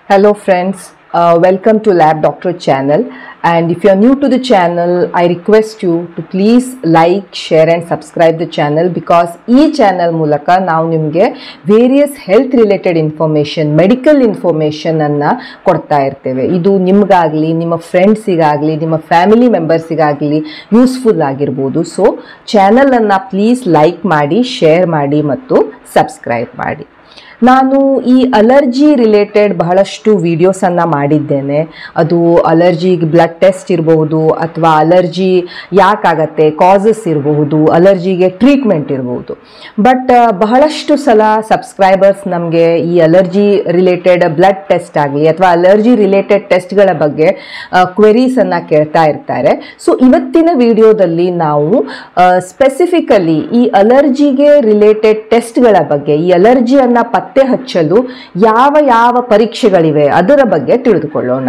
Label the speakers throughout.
Speaker 1: Hello friends, uh, welcome to Lab Doctor channel and if you are new to the channel I request you to please like, share and subscribe the channel because ಈ channel ಮೂಲಕ ನಾವು ನಿಮಗೆ various health related information medical information ಅನ್ನ ಕೊಡ್ತಾ ಇರ್ತೇವೆ ಇದು ನಿಮ್ಗಾಗಲಿ ನಿಮ್ಮ ಫ್ರೆಂಡ್ಸಿಗಾಗಲಿ ನಿಮ್ಮ ಫ್ಯಾಮಿಲಿ ಮೆಂಬರ್ಸಿಗಾಗಲಿ ಯೂಸ್ಫುಲ್ ಆಗಿರ್ಬೋದು ಸೊ ಚಾನಲನ್ನು ಪ್ಲೀಸ್ ಲೈಕ್ ಮಾಡಿ ಶೇರ್ ಮಾಡಿ ಮತ್ತು ಸಬ್ಸ್ಕ್ರೈಬ್ ಮಾಡಿ ನಾನು ಈ ಅಲರ್ಜಿ ರಿಲೇಟೆಡ್ ಬಹಳಷ್ಟು ವಿಡಿಯೋಸನ್ನು ಮಾಡಿದ್ದೇನೆ ಅದು ಅಲರ್ಜಿಗೆ ಬ್ಲಡ್ ಟೆಸ್ಟ್ ಇರಬಹುದು ಅಥವಾ ಅಲರ್ಜಿ ಯಾಕಾಗತ್ತೆ ಕಾಸಸ್ ಇರಬಹುದು ಅಲರ್ಜಿಗೆ ಟ್ರೀಟ್ಮೆಂಟ್ ಇರಬಹುದು ಬಟ್ ಬಹಳಷ್ಟು ಸಲ ಸಬ್ಸ್ಕ್ರೈಬರ್ಸ್ ನಮಗೆ ಈ ಅಲರ್ಜಿ ರಿಲೇಟೆಡ್ ಬ್ಲಡ್ ಟೆಸ್ಟ್ ಆಗಲಿ ಅಥವಾ ಅಲರ್ಜಿ ರಿಲೇಟೆಡ್ ಟೆಸ್ಟ್ಗಳ ಬಗ್ಗೆ ಕ್ವೆರೀಸನ್ನು ಕೇಳ್ತಾ ಇರ್ತಾರೆ ಸೊ ಇವತ್ತಿನ ವಿಡಿಯೋದಲ್ಲಿ ನಾವು ಸ್ಪೆಸಿಫಿಕಲಿ ಈ ಅಲರ್ಜಿಗೆ ರಿಲೇಟೆಡ್ ಟೆಸ್ಟ್ಗಳ ಬಗ್ಗೆ ಈ ಅಲರ್ಜಿಯನ್ನು ಪತ್ತೆ ಹಚ್ಚಲು ಯಾವ ಯಾವ ಪರೀಕ್ಷೆಗಳಿವೆ ಅದರ ಬಗ್ಗೆ ತಿಳಿದುಕೊಳ್ಳೋಣ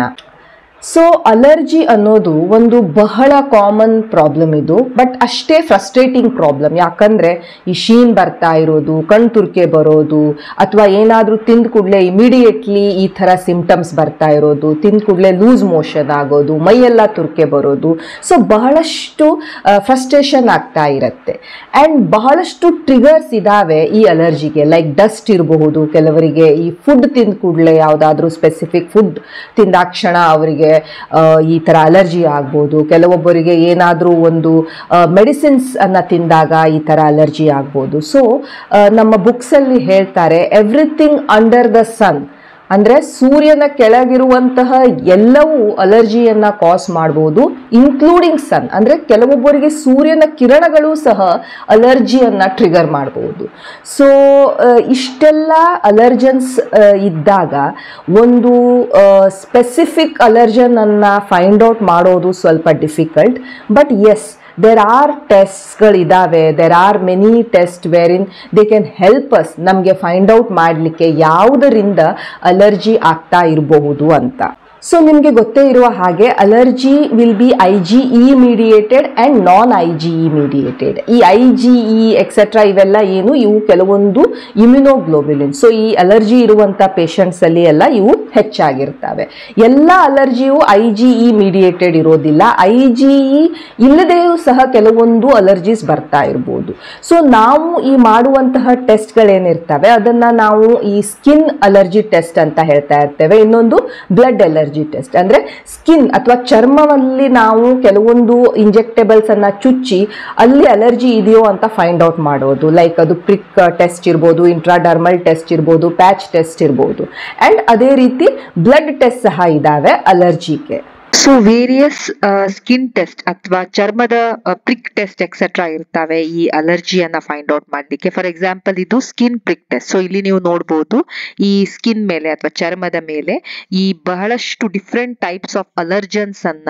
Speaker 1: ಸೊ ಅಲರ್ಜಿ ಅನ್ನೋದು ಒಂದು ಬಹಳ ಕಾಮನ್ ಪ್ರಾಬ್ಲಮ್ ಇದು ಬಟ್ ಅಷ್ಟೇ ಫ್ರಸ್ಟ್ರೇಟಿಂಗ್ ಪ್ರಾಬ್ಲಮ್ ಯಾಕಂದ್ರೆ ಈ ಶೀನ್ ಬರ್ತಾ ಇರೋದು ಕಣ್ ತುರ್ಕೆ ಬರೋದು ಅಥವಾ ಏನಾದರೂ ತಿಂದ ಕೂಡಲೇ ಇಮಿಡಿಯೇಟ್ಲಿ ಈ ಥರ ಸಿಂಪ್ಟಮ್ಸ್ ಬರ್ತಾ ಇರೋದು ತಿಂದ ಕೂಡಲೇ ಲೂಸ್ ಮೋಷನ್ ಆಗೋದು ಮೈಯೆಲ್ಲ ತುರ್ಕೆ ಬರೋದು ಸೊ ಬಹಳಷ್ಟು ಫ್ರಸ್ಟ್ರೇಷನ್ ಆಗ್ತಾ ಇರುತ್ತೆ ಆ್ಯಂಡ್ ಬಹಳಷ್ಟು ಟ್ರಿಗರ್ಸ್ ಇದ್ದಾವೆ ಈ ಅಲರ್ಜಿಗೆ ಲೈಕ್ ಡಸ್ಟ್ ಇರಬಹುದು ಕೆಲವರಿಗೆ ಈ ಫುಡ್ ತಿಂದ ಕೂಡಲೇ ಯಾವುದಾದ್ರೂ ಸ್ಪೆಸಿಫಿಕ್ ಫುಡ್ ತಿಂದಾಕ್ಷಣ ಅವರಿಗೆ ಈ ಥರ ಅಲರ್ಜಿ ಆಗ್ಬೋದು ಕೆಲವೊಬ್ಬರಿಗೆ ಏನಾದರೂ ಒಂದು ಮೆಡಿಸಿನ್ಸ್ ಅನ್ನು ತಿಂದಾಗ ಈ ಥರ ಅಲರ್ಜಿ ಆಗ್ಬೋದು ಸೊ ನಮ್ಮ ಬುಕ್ಸಲ್ಲಿ ಹೇಳ್ತಾರೆ ಎವ್ರಿಥಿಂಗ್ ಅಂಡರ್ ದ ಸನ್ ಅಂದರೆ ಸೂರ್ಯನ ಕೆಳಗಿರುವಂತಹ ಎಲ್ಲವೂ ಅಲರ್ಜಿಯನ್ನು ಕಾಸ್ ಮಾಡ್ಬೋದು ಇನ್ಕ್ಲೂಡಿಂಗ್ ಸನ್ ಅಂದರೆ ಕೆಲವೊಬ್ಬರಿಗೆ ಸೂರ್ಯನ ಕಿರಣಗಳು ಸಹ ಅಲರ್ಜಿಯನ್ನು ಟ್ರಿಗರ್ ಮಾಡ್ಬೋದು ಸೊ ಇಷ್ಟೆಲ್ಲ ಅಲರ್ಜನ್ಸ್ ಇದ್ದಾಗ ಒಂದು ಸ್ಪೆಸಿಫಿಕ್ ಅಲರ್ಜನನ್ನು ಫೈಂಡ್ ಔಟ್ ಮಾಡೋದು ಸ್ವಲ್ಪ difficult but yes there are ಟೆಸ್ಟ್ಗಳಿದ್ದಾವೆ there are many test wherein they can help us ನಮಗೆ ಫೈಂಡ್ ಔಟ್ ಮಾಡಲಿಕ್ಕೆ ಯಾವುದರಿಂದ ಅಲರ್ಜಿ ಆಗ್ತಾ ಇರಬಹುದು ಅಂತ ಸೊ ನಿಮಗೆ ಗೊತ್ತೇ ಇರುವ ಹಾಗೆ allergy will be I G E mediated and non I G E mediated ಈ ಐ ಜಿ ಇ ಎಕ್ಸೆಟ್ರಾ ಇವೆಲ್ಲ ಏನು ಇವು ಕೆಲವೊಂದು ಇಮ್ಯುನೋಗ್ಲೋಬಿಲಿನ್ ಸೊ ಈ ಅಲರ್ಜಿ ಇರುವಂಥ ಪೇಷಂಟ್ಸಲ್ಲಿ ಎಲ್ಲ ಇವು ಹೆಚ್ಚಾಗಿರ್ತವೆ ಎಲ್ಲ ಅಲರ್ಜಿಯು ಐ ಜಿ ಇ ಮೀಡಿಯೇಟೆಡ್ ಇರೋದಿಲ್ಲ ಐ ಜಿ ಇ ಇಲ್ಲದೆಯೂ ಸಹ ಕೆಲವೊಂದು ಅಲರ್ಜೀಸ್ ಬರ್ತಾ ಇರ್ಬೋದು ಸೊ ನಾವು ಈ ಮಾಡುವಂತಹ ಟೆಸ್ಟ್ಗಳೇನಿರ್ತವೆ ಅದನ್ನು ನಾವು ಈ ಸ್ಕಿನ್ ಅಲರ್ಜಿ ಟೆಸ್ಟ್ ಅಂತ ಹೇಳ್ತಾ ಇರ್ತೇವೆ ಇನ್ನೊಂದು ಬ್ಲಡ್ ಅಲರ್ಜಿ ಟೆಸ್ಟ್ ಅಂದರೆ ಸ್ಕಿನ್ ಅಥವಾ ಚರ್ಮದಲ್ಲಿ ನಾವು ಕೆಲವೊಂದು ಇಂಜೆಕ್ಟೇಬಲ್ಸ್ ಅನ್ನ ಚುಚ್ಚಿ ಅಲ್ಲಿ ಅಲರ್ಜಿ ಇದೆಯೋ ಅಂತ ಫೈಂಡ್ ಔಟ್ ಮಾಡೋದು ಲೈಕ್ ಅದು ಪ್ರಿಕ್ ಟೆಸ್ಟ್ ಇರ್ಬೋದು ಇಂಟ್ರಾಡರ್ಮಲ್ ಟೆಸ್ಟ್ ಇರ್ಬೋದು ಪ್ಯಾಚ್ ಟೆಸ್ಟ್ ಇರ್ಬೋದು ಆ್ಯಂಡ್ ಅದೇ ರೀತಿ ಬ್ಲಡ್ ಟೆಸ್ಟ್ ಸಹ ಇದ್ದಾವೆ ಅಲರ್ಜಿಗೆ
Speaker 2: ಸೊ ವೇರಿಯಸ್ ಸ್ಕಿನ್ ಟೆಸ್ಟ್ ಅಥವಾ ಚರ್ಮದ ಪ್ರಿಕ್ ಟೆಸ್ಟ್ ಎಕ್ಸೆಟ್ರಾ ಇರ್ತವೆ ಈ ಅಲರ್ಜಿಯನ್ನ ಫೈಂಡ್ ಔಟ್ ಮಾಡ್ಲಿಕ್ಕೆ ಫಾರ್ ಎಕ್ಸಾಂಪಲ್ ಇದು ಸ್ಕಿನ್ ಪ್ರಿಕ್ ಟೆಸ್ಟ್ ಸೊ ಇಲ್ಲಿ ನೀವು ನೋಡ್ಬೋದು ಈ ಸ್ಕಿನ್ ಮೇಲೆ ಅಥವಾ ಚರ್ಮದ ಮೇಲೆ ಈ ಬಹಳಷ್ಟು ಡಿಫ್ರೆಂಟ್ ಟೈಪ್ಸ್ ಆಫ್ ಅಲರ್ಜನ್ಸ್ ಅನ್ನ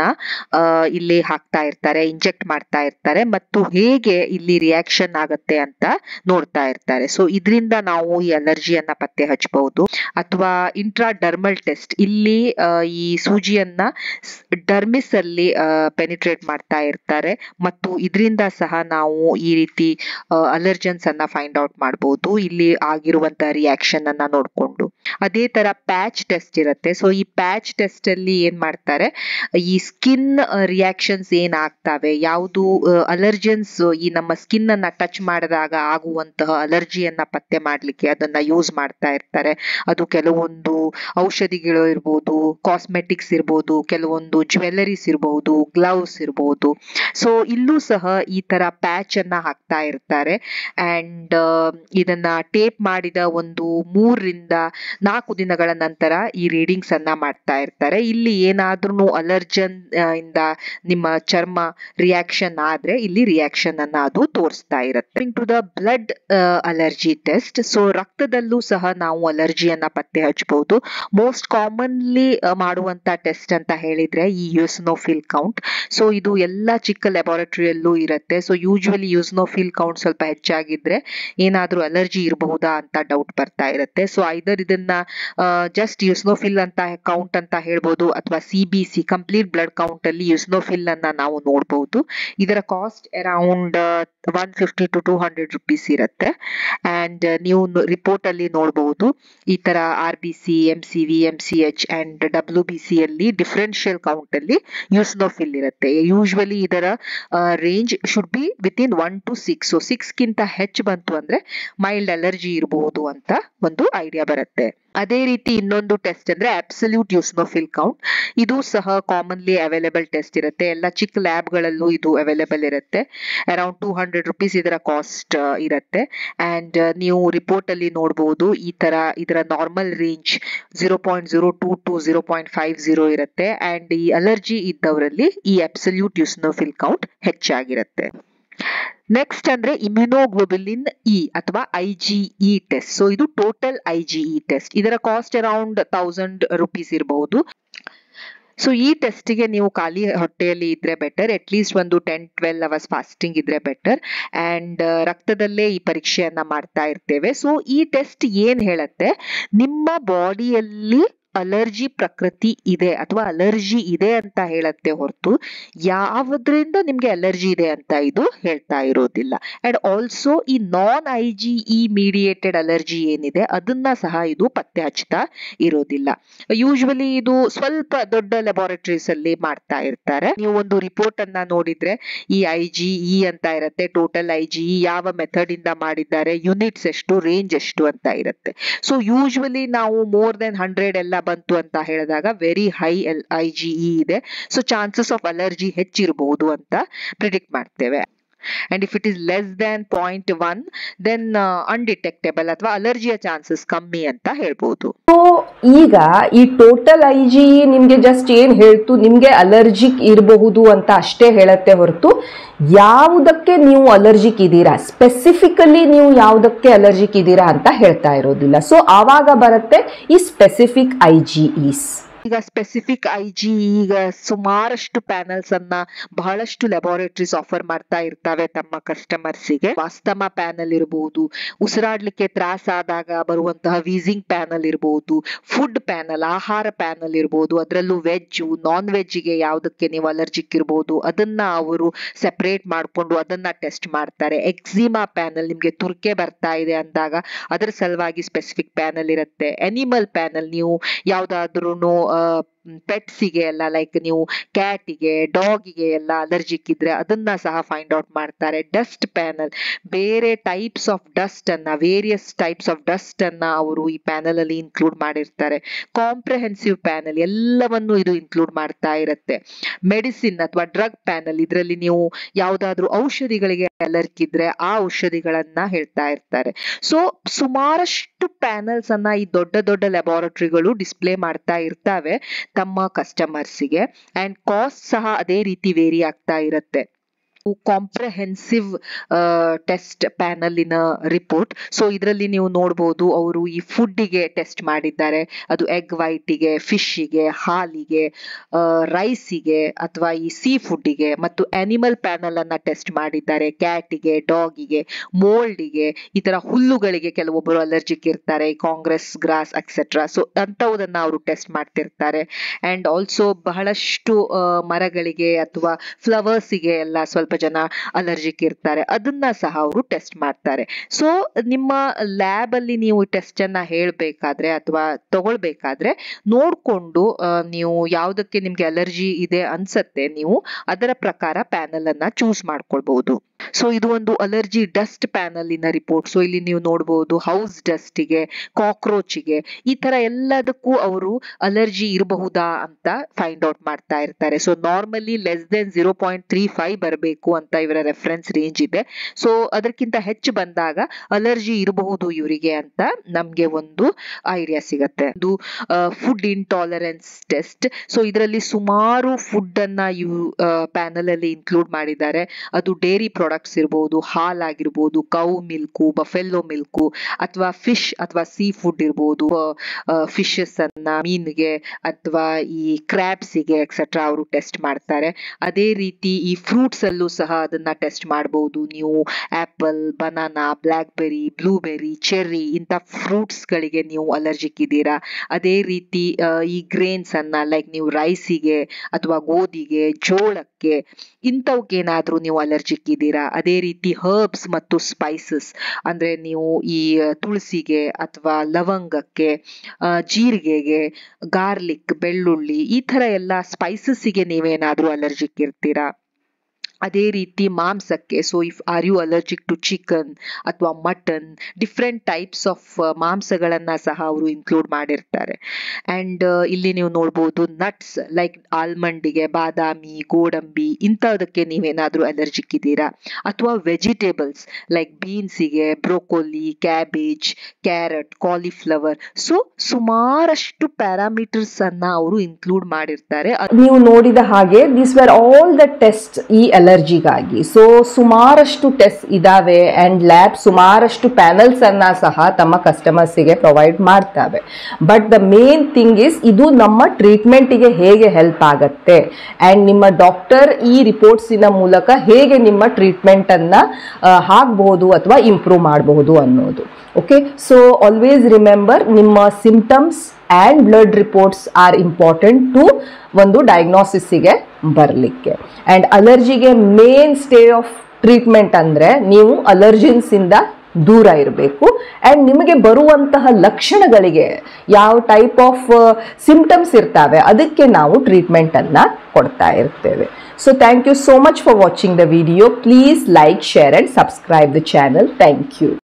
Speaker 2: ಇಲ್ಲಿ ಹಾಕ್ತಾ ಇರ್ತಾರೆ ಇಂಜೆಕ್ಟ್ ಮಾಡ್ತಾ ಇರ್ತಾರೆ ಮತ್ತು ಹೇಗೆ ಇಲ್ಲಿ ರಿಯಾಕ್ಷನ್ ಆಗತ್ತೆ ಅಂತ ನೋಡ್ತಾ ಇರ್ತಾರೆ ಸೊ ಇದರಿಂದ ನಾವು ಈ ಅಲರ್ಜಿಯನ್ನ ಪತ್ತೆ ಹಚ್ಚಬಹುದು ಅಥವಾ ಇಂಟ್ರಾ ಡರ್ಮಲ್ ಟೆಸ್ಟ್ ಇಲ್ಲಿ ಈ ಸೂಜಿಯನ್ನ ಡರ್ಮಿಸ್ ಅಲ್ಲಿ ಪೆನಿಟ್ರೇಟ್ ಮಾಡ್ತಾ ಇರ್ತಾರೆ ಮತ್ತು ಇದರಿಂದ ಸಹ ನಾವು ಈ ರೀತಿ ಅಲರ್ಜನ್ಸ್ ಅನ್ನ ಫೈಂಡ್ ಔಟ್ ಮಾಡಬಹುದು ಇಲ್ಲಿ ಆಗಿರುವಂತ ರಿಯಾಕ್ಷನ್ ಅನ್ನ ನೋಡ್ಕೊಂಡು ಅದೇ ತರ ಪ್ಯಾಚ್ ಟೆಸ್ಟ್ ಇರುತ್ತೆ ಸೊ ಈ ಪ್ಯಾಚ್ ಟೆಸ್ಟ್ ಅಲ್ಲಿ ಏನ್ ಮಾಡ್ತಾರೆ ಈ ಸ್ಕಿನ್ ರಿಯಾಕ್ಷನ್ಸ್ ಏನ್ ಆಗ್ತವೆ ಯಾವುದು ಅಲರ್ಜನ್ಸ್ ಈ ನಮ್ಮ ಸ್ಕಿನ್ ಅನ್ನ ಟಚ್ ಮಾಡಿದಾಗ ಆಗುವಂತಹ ಅಲರ್ಜಿಯನ್ನ ಪತ್ತೆ ಮಾಡ್ಲಿಕ್ಕೆ ಅದನ್ನ ಯೂಸ್ ಮಾಡ್ತಾ ಇರ್ತಾರೆ ಅದು ಕೆಲವೊಂದು ಔಷಧಿಗಳು ಇರ್ಬೋದು ಕಾಸ್ಮೆಟಿಕ್ಸ್ ಇರ್ಬೋದು ಕೆಲವೊಂದು ಜ್ಯುವೆಲ್ಲರೀಸ್ ಇರಬಹುದು ಗ್ಲೌಸ್ ಇರಬಹುದು ಸೊ ಇಲ್ಲೂ ಸಹ ಈ ತರ ಪ್ಯಾಚ್ ಅನ್ನ ಹಾಕ್ತಾ ಇರ್ತಾರೆ ಅಂಡ್ ಇದನ್ನ ಟೇಪ್ ಮಾಡಿದ ಒಂದು ಮೂರರಿಂದ ನಾಲ್ಕು ದಿನಗಳ ನಂತರ ಈ ರೀಡಿಂಗ್ಸ್ ಅನ್ನ ಮಾಡ್ತಾ ಇರ್ತಾರೆ ಇಲ್ಲಿ ಏನಾದ್ರೂ ಅಲರ್ಜನ್ ಇಂದ ನಿಮ್ಮ ಚರ್ಮ ರಿಯಾಕ್ಷನ್ ಆದ್ರೆ ಇಲ್ಲಿ ರಿಯಾಕ್ಷನ್ ಅನ್ನ ಅದು ತೋರಿಸ್ತಾ ಇರುತ್ತೆ to the blood allergy test so ರಕ್ತದಲ್ಲೂ ಸಹ ನಾವು ಅಲರ್ಜಿಯನ್ನ ಪತ್ತೆ ಹಚ್ಚಬಹುದು ಮೋಸ್ಟ್ ಕಾಮನ್ಲಿ ಮಾಡುವಂತ ಟೆಸ್ಟ್ ಅಂತ ಹೇಳಿದ್ರೆ ನೋಡಿದ್ರೆ ಈ ಯೂಸ್ನೋಫಿಲ್ ಕೌಂಟ್ ಸೊ ಇದು ಎಲ್ಲ ಚಿಕ್ಕ ಲ್ಯಾಬೊರೇಟರಿಯಲ್ಲೂ ಇರುತ್ತೆ ಸೊ ಯೂಶುವಲಿ ಯೂಸ್ನೋಫಿಲ್ ಕೌಂಟ್ ಸ್ವಲ್ಪ ಹೆಚ್ಚಾಗಿದ್ರೆ ಏನಾದ್ರೂ ಅಲರ್ಜಿ ಇರಬಹುದಾ ಅಂತ ಡೌಟ್ ಬರ್ತಾ ಇರುತ್ತೆ ಸೊ ಐದರ್ ಇದನ್ನ ಜಸ್ಟ್ ಯೂಸ್ನೋಫಿಲ್ ಅಂತ ಕೌಂಟ್ ಅಂತ ಹೇಳ್ಬೋದು ಅಥವಾ C B C complete blood count ಅಲ್ಲಿ ಯೂಸ್ನೋಫಿಲ್ ಅನ್ನ ನಾವು ನೋಡಬಹುದು ಇದರ cost around one fifty to two hundred rupees ಇರುತ್ತೆ ಅಂಡ್ ನೀವು ರಿಪೋರ್ಟ್ ಅಲ್ಲಿ ನೋಡಬಹುದು ಈ ತರ R B C M C V M C H and W B C ಅಲ್ಲಿ ಡಿಫರೆನ್ಷಿಯಲ್ ಕೌಂಟ್ ಅಲ್ಲಿ ಯೂಸ್ನೋಫಿಲ್ ಇರುತ್ತೆ ಯೂಶುವಲಿ ಇದರ range should be within one to six so six ಗಿಂತ ಹೆಚ್ಚು ಬಂತು ಅಂದ್ರೆ ಮೈಲ್ಡ್ ಅಲರ್ಜಿ ಇರಬಹುದು ಅಂತ ಒಂದು ಐಡಿಯಾ ಬರುತ್ತೆ ಅದೇ ರೀತಿ ಇನ್ನೊಂದು ಟೆಸ್ಟ್ ಅಂದ್ರೆ ಅಬ್ಸಲ್ಯೂಟ್ ಯೂಸ್ನೋಫಿಲ್ ಕೌಂಟ್ ಇದು ಸಹ ಕಾಮನ್ಲಿ ಅವೈಲೇಬಲ್ ಟೆಸ್ಟ್ ಇರುತ್ತೆ ಎಲ್ಲ ಚಿಕ್ಕ ಲ್ಯಾಬ್ ಗಳಲ್ಲೂ ಇದು ಅವೈಲೇಬಲ್ ಇರುತ್ತೆ ಅರೌಂಡ್ ಟೂ ಹಂಡ್ರೆಡ್ ರುಪೀಸ್ ಇದರ ಕಾಸ್ಟ್ ಇರುತ್ತೆ ಅಂಡ್ ನೀವು ರಿಪೋರ್ಟ್ ಅಲ್ಲಿ ನೋಡಬಹುದು ಈ ತರ ಇದರ normal range zero point zero two to zero point five zero ಇರುತ್ತೆ ಅಂಡ್ ಈ ಅಲರ್ಜಿ ಇದ್ದವರಲ್ಲಿ ಈ ಅಬ್ಸಲ್ಯೂಟ್ ಯೂಸ್ನೋಫಿಲ್ ಕೌಂಟ್ ಹೆಚ್ಚಾಗಿರುತ್ತೆ ನೆಕ್ಸ್ಟ್ ಅಂದ್ರೆ ಇಮ್ಯುನೋಗ್ಲೋಬುಲಿನ್ ಇ ಅಥವಾ I G E test so ಇದು total I G E test ಇದರ ಕಾಸ್ಟ್ ಅರೌಂಡ್ ತೌಸಂಡ್ ರುಪೀಸ್ ಇರಬಹುದು ಸೊ ಈ ಟೆಸ್ಟಿಗೆ ನೀವು ಖಾಲಿ ಹೊಟ್ಟೆಯಲ್ಲಿ ಇದ್ರೆ ಬೆಟರ್ ಅಟ್ ಲೀಸ್ಟ್ ಒಂದು ಟೆನ್ ಟ್ವೆಲ್ ಅವರ್ಸ್ ಫಾಸ್ಟಿಂಗ್ ಇದ್ರೆ ಬೆಟರ್ ಅಂಡ್ ರಕ್ತದಲ್ಲೇ ಈ ಪರೀಕ್ಷೆಯನ್ನ ಮಾಡ್ತಾ ಇರ್ತೇವೆ ಸೊ ಈ ಟೆಸ್ಟ್ ಏನ್ ಹೇಳತ್ತೆ ನಿಮ್ಮ ಬಾಡಿಯಲ್ಲಿ ಅಲರ್ಜಿ ಪ್ರಕೃತಿ ಇದೆ ಅಥವಾ ಅಲರ್ಜಿ ಇದೆ ಅಂತ ಹೇಳತ್ತೆ ಹೊರತು ಯಾವುದರಿಂದ ನಿಮ್ಗೆ ಅಲರ್ಜಿ ಇದೆ ಅಂತ ಇದು ಹೇಳ್ತಾ ಇರೋದಿಲ್ಲ ಅಂಡ್ ಆಲ್ಸೋ ಈ non I G E mediated allergy ಏನಿದೆ ಅದನ್ನ ಸಹ ಇದು ಪತ್ತೆ ಹಚ್ತಾ ಇರೋದಿಲ್ಲ ಯೂಶುವಲಿ ಇದು ಸ್ವಲ್ಪ ದೊಡ್ಡ ಲ್ಯಾಬೊರೇಟರೀಸ್ ಅಲ್ಲಿ ಮಾಡ್ತಾ ಇರ್ತಾರೆ ನೀವು ಒಂದು ರಿಪೋರ್ಟ್ ಅನ್ನ ನೋಡಿದ್ರೆ ಈ ಐ ಜಿ ಇ ಅಂತ ಇರುತ್ತೆ ಟೋಟಲ್ ಐ ಜಿ ಇ ಯಾವ ಮೆಥಡ್ ಇಂದ ಮಾಡಿದ್ದಾರೆ ಯೂನಿಟ್ಸ್ ಎಷ್ಟು ರೇಂಜ್ ಎಷ್ಟು ಅಂತ ಇರುತ್ತೆ ಸೊ ಯೂಶುವಲಿ ನಾವು ಮೋರ್ ದೆನ್ ಹಂಡ್ರೆಡ್ ಎಲ್ಲ ಬಂತು ಅಂತ ಹೇಳಿದಾಗ very high L I G E ಇದೆ ಸೊ ಚಾನ್ಸಸ್ ಆಫ್ ಅಲರ್ಜಿ ಹೆಚ್ಚಿರಬಹುದು ಅಂತ ಪ್ರಿಡಿಕ್ಟ್ ಮಾಡ್ತೇವೆ and if it is less than point one then undetectable ಅಥವಾ ಅಲರ್ಜಿಯ ಚಾನ್ಸಸ್ ಕಮ್ಮಿ ಅಂತ ಹೇಳ್ಬೋದು
Speaker 1: ಸೊ ಈಗ ಈ ಟೋಟಲ್ ಐ ಜಿ ನಿಮ್ಗೆ ಜಸ್ಟ್ ಏನ್ ಹೇಳ್ತು ನಿಮ್ಗೆ ಅಲರ್ಜಿಕ್ ಇರಬಹುದು ಅಂತ ಅಷ್ಟೇ ಹೇಳತ್ತೆ ಹೊರತು ಯಾವುದಕ್ಕೆ ನೀವು ಅಲರ್ಜಿಕ್ ಇದ್ದೀರಾ ಸ್ಪೆಸಿಫಿಕಲಿ ನೀವು ಯಾವುದಕ್ಕೆ ಅಲರ್ಜಿಕ್ ಇದ್ದೀರಾ ಅಂತ ಹೇಳ್ತಾ ಇರೋದಿಲ್ಲ ಸೊ ಆವಾಗ ಬರುತ್ತೆ ಈ ಸ್ಪೆಸಿಫಿಕ್ ಐ ಜಿ ಇಸ್
Speaker 2: ಈಗ ಸ್ಪೆಸಿಫಿಕ್ ಐ ಜಿ ಈಗ ಸುಮಾರಷ್ಟು ಪ್ಯಾನಲ್ಸ್ ಅನ್ನ ಬಹಳಷ್ಟು ಲ್ಯಾಬೊರೇಟರೀಸ್ ಆಫರ್ ಮಾಡ್ತಾ ಇರ್ತವೆ ತಮ್ಮ ಕಸ್ಟಮರ್ಸಿಗೆ ವಾಸ್ತಮ ಪ್ಯಾನಲ್ ಇರಬಹುದು ಉಸಿರಾಡ್ಲಿಕ್ಕೆ ತ್ರಾಸ ಆದಾಗ ಬರುವಂತಹ ವೀಸಿಂಗ್ ಪ್ಯಾನಲ್ ಇರಬಹುದು ಫುಡ್ ಪ್ಯಾನಲ್ ಆಹಾರ ಪ್ಯಾನಲ್ ಇರಬಹುದು ಅದರಲ್ಲೂ ವೆಜ್ ನಾನ್ ವೆಜ್ಗೆ ಯಾವುದಕ್ಕೆ ನೀವು ಅಲರ್ಜಿಕ್ ಇರಬಹುದು ಅದನ್ನ ಅವರು ಸೆಪರೇಟ್ ಮಾಡಿಕೊಂಡು ಅದನ್ನ ಟೆಸ್ಟ್ ಮಾಡ್ತಾರೆ ಎಕ್ಸಿಮಾ ಪ್ಯಾನಲ್ ನಿಮ್ಗೆ ತುರ್ಕೆ ಬರ್ತಾ ಇದೆ ಅಂದಾಗ ಅದರ ಸಲುವಾಗಿ ಸ್ಪೆಸಿಫಿಕ್ ಪ್ಯಾನಲ್ ಇರುತ್ತೆ ಅನಿಮಲ್ ಪ್ಯಾನಲ್ ನೀವು ಯಾವ್ದಾದ್ರೂ ಪೆಟ್ಸಿಗೆ ಎಲ್ಲ ಲೈಕ್ ನೀವು ಕ್ಯಾಟಿಗೆ ಡಾಗಿಗೆ ಎಲ್ಲ ಅಲರ್ಜಿಕ್ ಇದ್ರೆ ಅದನ್ನ ಸಹ ಫೈಂಡ್ ಔಟ್ ಮಾಡ್ತಾರೆ ಡಸ್ಟ್ ಪ್ಯಾನಲ್ ಬೇರೆ ಟೈಪ್ಸ್ ಆಫ್ ಡಸ್ಟ್ ಅನ್ನ ವೇರಿಯಸ್ ಟೈಪ್ಸ್ ಆಫ್ ಡಸ್ಟ್ ಅನ್ನ ಅವರು ಈ ಪ್ಯಾನಲ್ ಅಲ್ಲಿ ಇನ್ಕ್ಲೂಡ್ ಮಾಡಿರ್ತಾರೆ ಕಾಂಪ್ರಹೆನ್ಸಿವ್ ಪ್ಯಾನಲ್ ಎಲ್ಲವನ್ನು ಇದು ಇನ್ಕ್ಲೂಡ್ ಮಾಡ್ತಾ ಇರುತ್ತೆ ಮೆಡಿಸಿನ್ ಅಥವಾ ಡ್ರಗ್ ಪ್ಯಾನಲ್ ಇದರಲ್ಲಿ ನೀವು ಯಾವ್ದಾದ್ರು ಔಷಧಿಗಳಿಗೆ ಅಲರ್ಜಿ ಇದ್ರೆ ಆ ಔಷಧಿಗಳನ್ನ ಹೇಳ್ತಾ ಇರ್ತಾರೆ ಸೊ ಸುಮಾರಷ್ಟು ಪ್ಯಾನಲ್ಸ್ ಅನ್ನ ಈ ದೊಡ್ಡ ದೊಡ್ಡ ಲ್ಯಾಬೊರೇಟರಿಗಳು ಡಿಸ್ಪ್ಲೇ ಮಾಡ್ತಾ ಇರ್ತವೆ ತಮ್ಮ ಕಸ್ಟಮರ್ಸಿಗೆ ಅಂಡ್ ಕಾಸ್ಟ್ ಸಹ ಅದೇ ರೀತಿ ವೇರಿ ಆಗ್ತಾ ಇರುತ್ತೆ ಕಾಂಪ್ರಹೆನ್ಸಿವ್ ಟೆಸ್ಟ್ ಪ್ಯಾನಲಿನ ರಿಪೋರ್ಟ್ ಸೊ ಇದರಲ್ಲಿ ನೀವು ನೋಡಬಹುದು ಅವರು ಈ ಫುಡ್ಡಿಗೆ ಟೆಸ್ಟ್ ಮಾಡಿದ್ದಾರೆ ಅದು ಎಗ್ ವೈಟಿಗೆ ಫಿಶ್ಗೆ ಹಾಲಿಗೆ ರೈಸಿಗೆ ಅಥವಾ ಈ ಸೀ ಫುಡ್ಡಿಗೆ ಮತ್ತು ಅನಿಮಲ್ ಪ್ಯಾನಲ್ ಅನ್ನ ಟೆಸ್ಟ್ ಮಾಡಿದ್ದಾರೆ ಕ್ಯಾಟಿಗೆ ಡಾಗಿಗೆ ಮೋಲ್ಡಿಗೆ ಈ ತರ ಹುಲ್ಲುಗಳಿಗೆ ಕೆಲವೊಬ್ಬರು ಅಲರ್ಜಿಕ್ ಇರ್ತಾರೆ ಕಾಂಗ್ರೆಸ್ ಗ್ರಾಸ್ ಎಕ್ಸೆಟ್ರಾ ಸೊ ಅಂತವುದನ್ನ ಅವರು ಟೆಸ್ಟ್ ಮಾಡ್ತಿರ್ತಾರೆ ಅಂಡ್ ಆಲ್ಸೋ ಬಹಳಷ್ಟು ಮರಗಳಿಗೆ ಅಥವಾ ಫ್ಲವರ್ಸಿಗೆ ಎಲ್ಲ ಸ್ವಲ್ಪ ಜನ ಅಲರ್ಜಿಕ್ ಇರ್ತಾರೆ ಅದನ್ನ ಸಹ ಅವರು ಟೆಸ್ಟ್ ಮಾಡ್ತಾರೆ ಸೊ ನಿಮ್ಮ ಲ್ಯಾಬ್ ಅಲ್ಲಿ ನೀವು ಟೆಸ್ಟ್ ಅನ್ನ ಹೇಳ್ಬೇಕಾದ್ರೆ ಅಥವಾ ತಗೊಳ್ಬೇಕಾದ್ರೆ ನೋಡ್ಕೊಂಡು ನೀವು ಯಾವ್ದಕ್ಕೆ ನಿಮ್ಗೆ ಅಲರ್ಜಿ ಇದೆ ಅನ್ಸತ್ತೆ ನೀವು ಅದರ ಪ್ರಕಾರ ಪ್ಯಾನಲ್ ಅನ್ನ ಚೂಸ್ ಮಾಡ್ಕೊಳ್ಬಹುದು ಸೊ ಇದು ಒಂದು ಅಲರ್ಜಿ ಡಸ್ಟ್ ಪ್ಯಾನಲಿನ ರಿಪೋರ್ಟ್ ಸೊ ಇಲ್ಲಿ ನೀವು ನೋಡಬಹುದು ಹೌಸ್ ಡಸ್ಟಿಗೆ ಕಾಕ್ರೋಚಿಗೆ ಈ ತರ ಎಲ್ಲದಕ್ಕೂ ಅವರು ಅಲರ್ಜಿ ಇರಬಹುದಾ ಅಂತ ಫೈಂಡ್ ಔಟ್ ಮಾಡ್ತಾ ಇರ್ತಾರೆ so normally less than zero point three five ಬರಬೇಕು ಅಂತ ಇವರ ರೆಫರೆನ್ಸ್ ರೇಂಜ್ ಇದೆ ಸೊ ಅದಕ್ಕಿಂತ ಹೆಚ್ಚು ಬಂದಾಗ ಅಲರ್ಜಿ ಇರಬಹುದು ಇವರಿಗೆ ಅಂತ ನಮ್ಗೆ ಒಂದು ಐಡಿಯಾ ಸಿಗತ್ತೆ ಇದು ಫುಡ್ ಇಂಟಾಲರೆನ್ಸ್ ಟೆಸ್ಟ್ ಸೊ ಇದರಲ್ಲಿ ಸುಮಾರು ಫುಡ್ ಅನ್ನ ಇವು ಪ್ಯಾನಲ್ ಅಲ್ಲಿ ಇನ್ಕ್ಲೂಡ್ ಮಾಡಿದ್ದಾರೆ ಅದು ಡೇರಿ ಪ್ರಾಡಕ್ಟ್ ಪ್ರಾಡಕ್ಟ್ಸ್ ಇರ್ಬೋದು ಹಾಲಾಗಿರ್ಬೋದು ಕೌ ಮಿಲ್ಕು ಬಫೆಲ್ಲೋ ಮಿಲ್ಕು ಅಥವಾ ಫಿಶ್ ಅಥವಾ ಸೀ ಫುಡ್ ಇರ್ಬೋದು ಫಿಶಸ್ ಅನ್ನ ಮೀನಿಗೆ ಅಥವಾ ಈ ಕ್ರ್ಯಾಬ್ಸಿಗೆ ಎಕ್ಸೆಟ್ರಾ ಅವರು ಟೆಸ್ಟ್ ಮಾಡ್ತಾರೆ ಅದೇ ರೀತಿ ಈ ಫ್ರೂಟ್ಸ್ ಅಲ್ಲೂ ಸಹ ಅದನ್ನ ಟೆಸ್ಟ್ ಮಾಡಬಹುದು ನೀವು apple banana blackberry blueberry cherry ಇಂಥ ಫ್ರೂಟ್ಸ್ ಗಳಿಗೆ ನೀವು ಅಲರ್ಜಿಕ್ ಇದ್ದೀರಾ ಅದೇ ರೀತಿ ಆ, ಈ ಗ್ರೇನ್ಸ್ ಅನ್ನ ಲೈಕ್ ನೀವು ರೈಸಿಗೆ ಅಥವಾ ಗೋಧಿಗೆ ಜೋಳಕ್ಕೆ ಇಂಥವಕ್ಕೇನಾದ್ರೂ ನೀವು ಅಲರ್ಜಿಕ್ ಇದ್ದೀರಾ ಅದೇ ರೀತಿ ಹರ್ಬ್ಸ್ ಮತ್ತು ಸ್ಪೈಸಸ್ ಅಂದ್ರೆ ನೀವು ಈ ಆ, ತುಳಸಿಗೆ ಅಥವಾ ಲವಂಗಕ್ಕೆ ಆ, ಜೀರಿಗೆಗೆ ಗಾರ್ಲಿಕ್ ಬೆಳ್ಳುಳ್ಳಿ ಈ ತರ ಎಲ್ಲ ಸ್ಪೈಸಸ್ಸಿಗೆ ನೀವೇನಾದ್ರೂ ಅಲರ್ಜಿಕ್ ಇರ್ತೀರಾ ಅದೇ ರೀತಿ ಮಾಂಸಕ್ಕೆ so if are you allergic to chicken ಅಥವಾ ಮಟನ್ ಡಿಫ್ರೆಂಟ್ ಟೈಪ್ಸ್ ಆಫ್ ಮಾಂಸಗಳನ್ನ ಸಹ ಅವರು ಇನ್ಕ್ಲೂಡ್ ಮಾಡಿರ್ತಾರೆ ಅಂಡ್ ಇಲ್ಲಿ ನೀವು ನೋಡ್ಬೋದು ನಟ್ಸ್ ಲೈಕ್ ಆಲ್ಮಂಡಿಗೆ ಬಾದಾಮಿ ಗೋಡಂಬಿ ಇಂಥದಕ್ಕೆ ನೀವೇನಾದ್ರೂ ಅಲರ್ಜಿಕ್ ಇದ್ದೀರಾ ಅಥವಾ ವೆಜಿಟೇಬಲ್ಸ್ ಲೈಕ್ ಬೀನ್ಸಿಗೆ broccoli cabbage carrot cauliflower so ಸುಮಾರಷ್ಟು ಪ್ಯಾರಾಮೀಟರ್ಸ್ ಅನ್ನ ಅವರು ಇನ್ಕ್ಲೂಡ್ ಮಾಡಿರ್ತಾರೆ
Speaker 1: ನೀವು ನೋಡಿದ ಹಾಗೆ this were all the test ಈ ಅಲರ್ಜಿಗಾಗಿ ಸೊ ಸುಮಾರಷ್ಟು ಟೆಸ್ಟ್ ಇದಾವೆ ಅಂಡ್ ಲ್ಯಾಬ್ ಸುಮಾರಷ್ಟು ಪ್ಯಾನಲ್ಸ್ ಅನ್ನ ಸಹ ತಮ್ಮ ಕಸ್ಟಮರ್ಸಿಗೆ ಪ್ರೊವೈಡ್ ಮಾಡ್ತವೆ but the main thing is ಇದು ನಮ್ಮ ಟ್ರೀಟ್ಮೆಂಟಿಗೆ ಹೇಗೆ ಹೆಲ್ಪ್ ಆಗತ್ತೆ ಅಂಡ್ ನಿಮ್ಮ ಡಾಕ್ಟರ್ ಈ ರಿಪೋರ್ಟ್ಸಿನ ಮೂಲಕ ಹೇಗೆ ನಿಮ್ಮ ಟ್ರೀಟ್ಮೆಂಟ್ ಅನ್ನ ಆ, ಹಾಕ್ಬಹುದು ಅಥವಾ ಇಂಪ್ರೂವ್ ಮಾಡಬಹುದು ಅನ್ನೋದು ಓಕೆ ಸೊ ಆಲ್ವೇಸ್ ರಿಮೆಂಬರ್ ನಿಮ್ಮ symptoms and blood reports are important to ಒಂದು ಡಯಾಗ್ನೋಸಿಸ್ಸಿಗೆ ಬರಲಿಕ್ಕೆ ಆ್ಯಂಡ್ ಅಲರ್ಜಿಗೆ ಮೇನ್ ಸ್ಟೇ ಆಫ್ ಟ್ರೀಟ್ಮೆಂಟ್ ಅಂದರೆ ನೀವು ಅಲರ್ಜಿನ್ಸಿಂದ ದೂರ ಇರಬೇಕು ಆ್ಯಂಡ್ ನಿಮಗೆ ಬರುವಂತಹ ಲಕ್ಷಣಗಳಿಗೆ ಯಾವ ಟೈಪ್ ಆಫ್ ಸಿಂಪ್ಟಮ್ಸ್ ಇರ್ತವೆ ಅದಕ್ಕೆ ನಾವು ಟ್ರೀಟ್ಮೆಂಟನ್ನು ಕೊಡ್ತಾ ಇರ್ತೇವೆ so thank you so much for watching the video please like share and subscribe the channel thank you